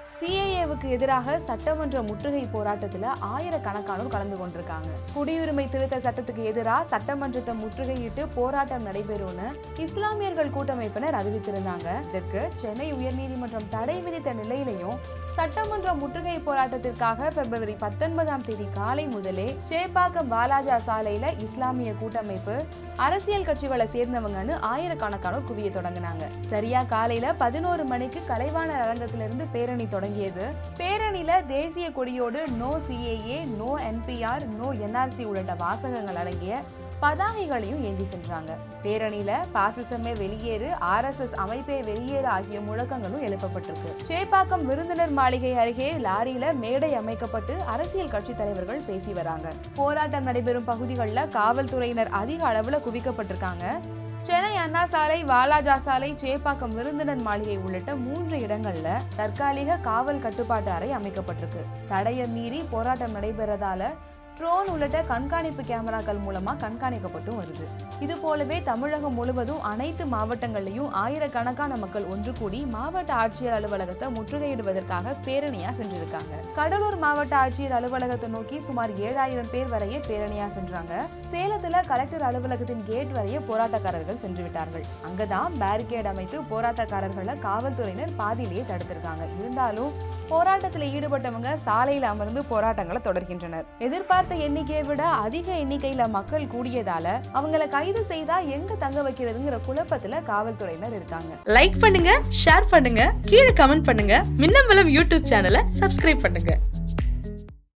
சிஏஏவுக்கு எதிராக சட்டமன்ற முற்றுகை போராட்டத்துல ஆயிரக்கணக்கானோர் கலந்து கொண்டிருக்காங்க குடியுரிமை திருத்த சட்டத்துக்கு எதிராக சட்டமன்றத்தை முற்றுகையிட்டு போராட்டம் நடைபெறும்னு இஸ்லாமியர்கள் கூட்டமைப்பினர் அறிவித்திருந்தாங்க இதற்கு சென்னை உயர்நீதிமன்றம் தடை விதித்த நிலையிலையும் சட்டமன்ற முற்றுகை போராட்டத்திற்காக பிப்ரவரி பத்தொன்பதாம் தேதி காலை முதலே சேப்பாக்கம் வாலாஜா சாலையில இஸ்லாமிய கூட்டமைப்பு அரசியல் கட்சிகளை சேர்ந்தவங்கன்னு ஆயிரக்கணக்கானோர் குவிய தொடங்கினாங்க சரியா காலையில பதினோரு மணிக்கு கலைவாணர் அரங்கத்திலிருந்து பேரணி தொடங்கியது பேரணியில தேசிய கொடியோடு no CAA no NPR no NRC உள்ளிட்ட வாசகங்கள் அடங்கிய பதாகைகளையும் ஏந்தி சென்றாங்க பேரணியில பாசிசமே வெளியேறு ஆர்எஸ்எஸ் அமைப்பே வெளியேறு ஆகிய முழக்கங்களும் எழுப்பப்பட்டிருக்கு சேப்பாக்கம் விருந்தினர் மாளிகை அருகே லாரியில மேடை அமைக்கப்பட்டு அரசியல் கட்சி தலைவர்கள் பேசி வராங்க போராட்டம் நடைபெறும் பகுதிகளில் காவல்துறையினர் அதிக அளவுல குவிக்கப்பட்டிருக்காங்க சென்னை அண்ணா சாலை வாலாஜா சாலை சேப்பாக்கம் விருந்தினர் மாளிகை உள்ளிட்ட மூன்று இடங்கள்ல தற்காலிக காவல் கட்டுப்பாட்டு அறை அமைக்கப்பட்டிருக்கு தடையை மீறி போராட்டம் நடைபெறதால ட்ரோன் உள்ளிட்ட கண்காணிப்பு கேமராக்கள் மூலமா கண்காணிக்கப்பட்டும் வருது இது போலவே தமிழகம் முழுவதும் அனைத்து மாவட்டங்கள்லயும் ஆயிரக்கணக்கான மக்கள் ஒன்று கூடி மாவட்ட ஆட்சியர் அலுவலகத்தை முற்றுகையிடுவதற்காக பேரணியா சென்றிருக்காங்க கடலூர் மாவட்ட ஆட்சியர் அலுவலகத்தை நோக்கி சுமார் ஏழாயிரம் பேர் வரையே பேரணியா சென்றாங்க சேலத்துல கலெக்டர் அலுவலகத்தின் கேட் வரையே போராட்டக்காரர்கள் சென்று விட்டார்கள் அங்கதான் பேரிகேட் அமைத்து போராட்டக்காரர்களை காவல்துறையினர் பாதியிலேயே தடுத்திருக்காங்க இருந்தாலும் போராட்டத்தில் ஈடுபட்டவங்க சாலையில் அமர்ந்து போராட்டங்களை தொடர்கின்றனர் எதிர்பார்த்த எண்ணிக்கையை விட அதிக எண்ணிக்கையில மக்கள் கூடியதால அவங்கள கைது செய்தா எங்க தங்க வைக்கிறதுங்கிற குழப்பத்துல காவல்துறையினர் இருக்காங்க லைக் பண்ணுங்க ஷேர் பண்ணுங்க கீழே கமெண்ட் பண்ணுங்க மின்னம்பலம் யூடியூப் சேனலை சப்ஸ்கிரைப் பண்ணுங்க